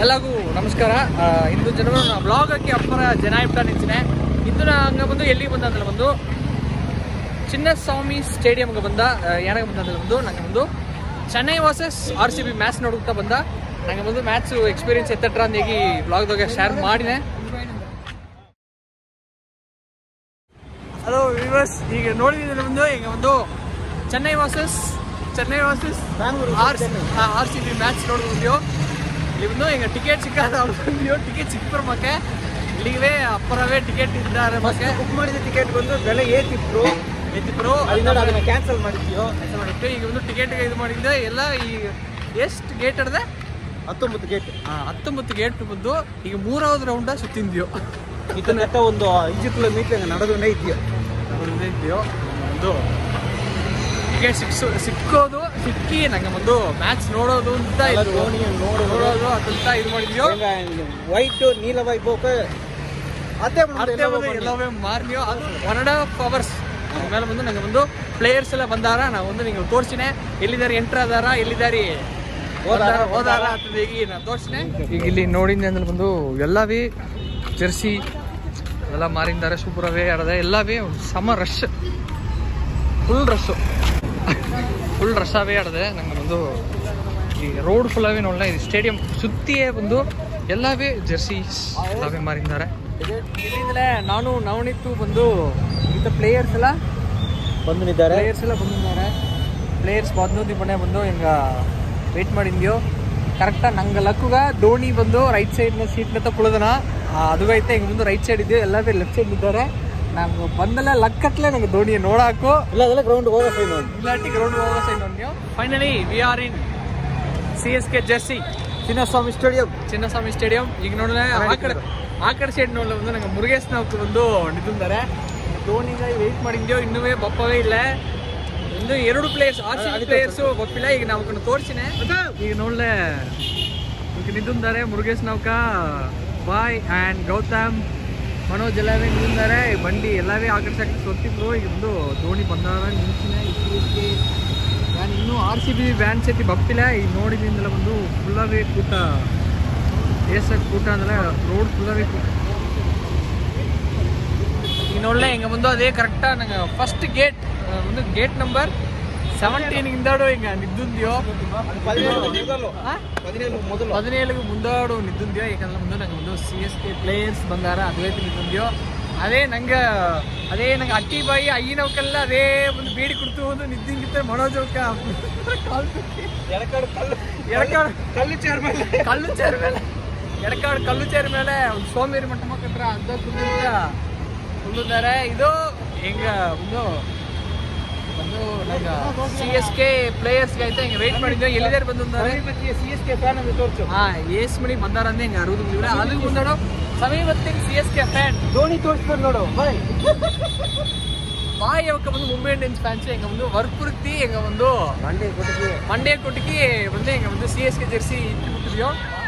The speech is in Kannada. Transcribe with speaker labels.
Speaker 1: ಎಲ್ಲರಿಗೂ ನಮಸ್ಕಾರ ಆ, ಇಂದು ಜನರು ನಾ ಬ್ಲಾಗಕ್ಕೆ ಅಪ್ಪರ ಜನ ಇಪ್ಪ ನಿಂತಿನೆ ಇಂದು ನಾ ಹಂಗ ಬಂದು ಎಲ್ಲಿಗೆ ಬಂದ ಅಂದ್ರೆ ಒಂದು ಚಿನ್ನಸ್ವಾಮಿ ಸ್ಟೇಡಿಯಂಗೆ ಬಂದ ಏನಾಗ ಬಂದ ಅಂದ್ರೆ ಒಂದು ನಂಗೆ ಒಂದು Chennai versus R C B match ನೋಡುತ್ತಾ ಬಂದ ನಂಗೆ ಒಂದು ಮ್ಯಾಚ್ ಎಕ್ಸ್ಪೀರಿಯನ್ಸ್ ಎತ್ತಟ್ರ ಅಂತ ಹೇಗಿ ಬ್ಲಾಗ್ದಾಗ ಶೇರ್ ಮಾಡಿದೆ ಹಲೋ ವಿವರ್ಸ್ ಈಗ ನೋಡಿದ್ರೆ ಒಂದು ಈಗ ಒಂದು Chennai versus Chennai versus R R C B match ನೋಡಿದ್ಯೋ ಇಲ್ಲಿ ಬಂದು ಈಗ ಟಿಕೆಟ್ ಸಿಕ್ಕಾದ ಬಂದಿಯೋ ಟಿಕೆಟ್ ಸಿಕ್ಕರ ಮಕ್ಕೆ ಇಲ್ಲಿಗೆ ಅಪ್ಪರವೇ ಟಿಕೆಟ್ ಇದ್ದಾರೆ ಮತ್ತೆ
Speaker 2: ಬುಕ್ ಮಾಡಿದ ಟಿಕೆಟ್ ಬಂದು ಬೆಲೆ ಏತಿತ್ತು
Speaker 1: ಎತ್ತಿಬ್ರು
Speaker 2: ಅಲ್ಲಿಂದ ಅದನ್ನ ಕ್ಯಾನ್ಸಲ್ ಮಾಡಿದ್ಯೋ
Speaker 1: ಮಾಡಿಟ್ಟು ಈಗ ಒಂದು ಟಿಕೆಟ್ ಇದು ಮಾಡಿದ್ದೆ ಎಲ್ಲ ಈ ಎಷ್ಟು ಗೇಟ್ ಅಡ್ದೆ
Speaker 2: ಹತ್ತೊಂಬತ್ತು ಗೇಟ್
Speaker 1: ಹತ್ತೊಂಬತ್ತು ಗೇಟ್ ಬಂದು ಈಗ ಮೂರಾவது ರೌಂಡ ಸುತ್ತಿಂದ್ಯೋ
Speaker 2: ಇದನ್ನೆತ್ತ ಒಂದು ಐದು ಕಿಲೋಮೀಟರ್ ನಡೆದೋನೇ ಇದೆಯೋ
Speaker 1: ಇದೆಯೋ ಒಂದು ಟಿಕೆಟ್ ಸಿಕ್ಸು ಸಿಕ್ಕೋದು ಸಿಕ್ಕಿ ನಂಗೆ ಒಂದು ಮ್ಯಾಚ್ ನೋಡೋದು ಅಂತ
Speaker 2: ಎಲ್ಲ
Speaker 1: ಇತ್ತು.
Speaker 2: ಧೋನಿಯನ್ನು ನೋಡೋದು.
Speaker 1: ನೋಡೋದು ಅದಂತ ಇದು ಮಾಡಿದ್ಯೋ
Speaker 2: ವೈಟ್ ನೀಲ ವೈಭೋಗ ಅದೇ
Speaker 1: ಅದೇ ಒಂದು ಎಲ್ಲವೇ ಮಾರ್ನಿಯೋ ಅದು ಒನ್ ಅಂಡ್ ಹಾಫ್ ಅವರ್ಸ್ ಆಮೇಲೆ ಬಂದು ನಂಗೆ ಒಂದು ಪ್ಲೇಯರ್ಸ್ ಎಲ್ಲ ಬಂದಾರ ನಾವು ಒಂದು ನಿಂಗೆ ತೋರಿಸಿನೆ ಎಲ್ಲಿದ್ದಾರೆ ಎಂಟ್ರ್ ಅದಾರ ಎಲ್ಲಿದ್ದಾರೆ
Speaker 2: ಹೋದಾರ,
Speaker 1: ಹೋದಾರ ಅಂತ ಈಗ ನಾನು ತೋರಿಸಿನೆ ಈಗ ಇಲ್ಲಿ ನೋಡಿದ್ದೆ ಅಂದ್ರೆ ಬಂದು ಎಲ್ಲವೇ ಜೆರ್ಸಿ ಎಲ್ಲ ಮಾರಿಂದಾರೆ ಸೂಪರವೇ ಆಡದೆ ಎಲ್ಲವೇ ಒಂದು ಸಮ rush full rush full rush ಅವೇ ಆಡದೆ ನಂಗೆ ಒಂದು ಈ ರೋಡ್ ಫುಲ್ ಅವೇ ನೋಡಲ್ಲ ಇದು ಸ್ಟೇಡಿಯಂ ಸುತ್ತಿಯೇ ಬಂದು ಎಲ್ಲವೇ ಜೆರ್ಸೀಸ್ ಎಲ್ಲವೇ ಮಾರಿದ್ದಾರೆ ಇಲ್ಲಿಂದಲೇ ನಾನು ನವನಿತ್ತು ಬಂದು ಇಂಥ ಪ್ಲೇಯರ್ಸ್ ಎಲ್ಲ
Speaker 2: ಬಂದಿದ್ದಾರೆ
Speaker 1: ಪ್ಲೇಯರ್ಸ್ ಎಲ್ಲ ಬಂದಿದ್ದಾರೆ ಪ್ಲೇಯರ್ಸ್ ಬಂದು ಬನ್ನೆ ಬಂದು ಹಿಂಗ ವೇಟ್ ಮಾಡಿದ್ಯೋ ಕರೆಕ್ಟಾಗಿ ನಂಗೆ ಲಕ್ಕುಗ ಧೋನಿ ಬಂದು ರೈಟ್ ಸೈಡ್ನ ಸೀಟ್ನ ಕುಳಿದನ ಅದುಗೈತೆ ಹಿಂಗೆ ಮುಂದೆ ರೈಟ್ ಸೈಡ್ ಇದೆಯೋ ಎಲ್ಲವೇ ಲೆಫ್ಟ್ ಸೈಡ್ ಇದ್ದಾರೆ ನಂಗೆ ಬಂದಲ್ಲ ಲಕ್ಕಟ್ಲೆ ನಂಗೆ ಧೋನಿ ನೋಡಾಕು
Speaker 2: ಇಲ್ಲ ಅದೆಲ್ಲ ಗ್ರೌಂಡ್ ಹೋಗೋ ಸೈಡ್
Speaker 1: ಇಲ್ಲಾಟಿ ಗ್ರೌಂಡ್ ಹೋಗೋ ಸೈಡ್ ನೋಡಿ finally we are in C S K jersey
Speaker 2: Chinnaswamy stadium
Speaker 1: Chinnaswamy stadium ಈಗ ನೋಡಿದ್ರೆ ಆ ಕಡೆ ಆ ಕಡೆ ಸೈಡ್ ನೋಡಲ್ಲ ಒಂದು ನಂಗೆ ಮುರುಗೇಶ್ ನಾವು ಬಂದು ನಿಂತಿದ್ದಾರೆ ಧೋನಿಗ ವೆಯ್ಟ್ ಮಾಡಿದ್ಯೋ ಇನ್ನೂ ಬಪ್ಪವೇ ಇಲ್ಲ ಒಂದು ಎರಡು ಪ್ಲೇಯರ್ಸ್ ಆರ್ ಸಿ ಪ್ಲೇಯರ್ಸ್ ಬಪ್ಪಿಲ್ಲ ಈಗ ನಾವು ಕಣ್ಣು ತೋರಿಸಿನೆ ಈಗ ನೋಡ್ಲೆ ಈಗ ನಿಂತಿದ್ದಾರೆ ಮುರುಗೇಶ್ ನೌಕ ಬಾಯ್ ಆ್ಯಂಡ್ ಗೌತಮ್ ಮನೋಜ್ ಎಲ್ಲವೇ ನಿಂತಿದ್ದಾರೆ ಬಂಡಿ ಎಲ್ಲವೇ ಆಕರ್ಷಕ ಸೊತ್ತಿದ್ರು ಈಗ ಒಂದು ಧೋನಿ ಬಂದಾರ ನಿಂತಿನ ನಾನು ಇನ್ನೂ ಆರ್ ಸಿ ಬಿ ವ್ಯಾನ್ ಸೆಟ್ಟಿ ಬಪ್ಪಿಲ್ಲ ಈಗ ನೋಡಿದ್ರಿಂದೆಲ್ಲ ಬಂದು ಫುಲ್ಲವೇ ಕೂಟ ಏಸಕ್ ಕೂಟ ಅಂದ್ರೆ ರೋಡ್ ಫುಲ್ಲವೇ ಕೂಟ ಈಗ ನೋಡ್ಲೆ ಹಿಂಗೆ ಬಂದು ಅದೇ ಕರೆಕ್ಟಾಗಿ ನಂಗೆ ಫಸ್ಟ್ ಗೇಟ್ ಒಂದು ಗೇಟ್ ನಂಬರ್ ಸೆವೆಂಟೀನ್ ಇಂದಾಡು ಹಿಂಗೆ ನಿದ್ದುಂದ್ಯೋ ಆ?
Speaker 2: ಹದಿನೇಳು ಮೊದಲು
Speaker 1: ಹದಿನೇಳಿಗೆ ಮುಂದಾಡು ನಿದ್ದುಂದ್ಯೋ ಯಾಕಂದ್ರೆ ಮುಂದೆ ನಂಗೆ ಒಂದು ಸಿ ಎಸ್ ಕೆ ಪ್ಲೇಯರ್ಸ್ ಬಂದಾರ ಅದೇ ನಿದ್ದುಂದ್ಯೋ ಅದೇ ನಂಗೆ ಅದೇ ನಂಗೆ ಅಟ್ಟಿ ಬಾಯಿ ಅಯ್ಯನವಕ್ಕೆಲ್ಲ ಅದೇ ಒಂದು ಬೇಡಿ ಕೊಡ್ತು ಒಂದು ನಿದ್ದಿಂಗಿತ್ತ ಮನೋಜವಕ್ಕ
Speaker 2: ಎಡಕಾಡು ಕಲ್ಲು
Speaker 1: ಎಡಕಾಡು
Speaker 2: ಕಲ್ಲು ಚೇರ್ ಮೇಲೆ
Speaker 1: ಕಲ್ಲು ಚೇರ್ ಮೇಲೆ ಎಡಕಾಡು ಕಲ್ಲು ಚೇರ್ ಮೇಲೆ ಒಂದು ಸೋಮೇರಿ ಮಟ್ಟ ಮಕ್ಕಳ್ರ ಅಂತ ಕುಂದಿರ್ತ ಕುಂದಿದ್ದಾರೆ ಇದು ಹೆಂಗ ಒಂದು ಒಂದು ನಂಗೆ ಸಿ ಎಸ್ ಕೆ ಪ್ಲೇಯರ್ಸ್ಗೆ ಆಯ್ತಾ ಹಿಂಗೆ ವೆಯ್ಟ್ ಮಾಡಿದ್ವಿ ಎಲ್ಲಿದ್ದಾರೆ ಬಂದು
Speaker 2: ಸಿ ಎಸ್ ಕೆ ಫ್ಯಾನ್ ಅಂತ ತೋರಿಸು
Speaker 1: ಹಾ ಏಸ್ ಮಣಿ ಬಂದಾರ ಅಂದ್ರೆ ಹಿಂಗೆ ಅರುವುದು ಬಂದಿವ್ರೆ ಅದು ಮುಂದಾಡು ಸಮೀಪತ್ತಿನ C S K fan
Speaker 2: Dhoni ತೋರಿಸ್ತಾರೆ ನೋಡು ಬಾಯ್
Speaker 1: ಬಾಯಿ ಅವಕ್ಕ ಬಂದು ಮುಂಬೈ ಇಂಡಿಯನ್ಸ್ ಫ್ಯಾನ್ಸ್ ಹೆಂಗ ಒಂದು ವರ್ಪುರ್ತಿ ಹೆಂಗ ಒಂದು
Speaker 2: ಮಂಡೆ ಕೊಟ್ಟಿದ್ವಿ
Speaker 1: ಮಂಡ್ಯ ಕೊಟ್ಟಿಗೆ ಬಂದು ಹೆಂಗ ಒಂದು ಸಿ ಎಸ್ ಕೆ ಜೆರ್ಸಿ ಇಟ್ಟು ಬಿಟ್ಟಿದ್ಯೋ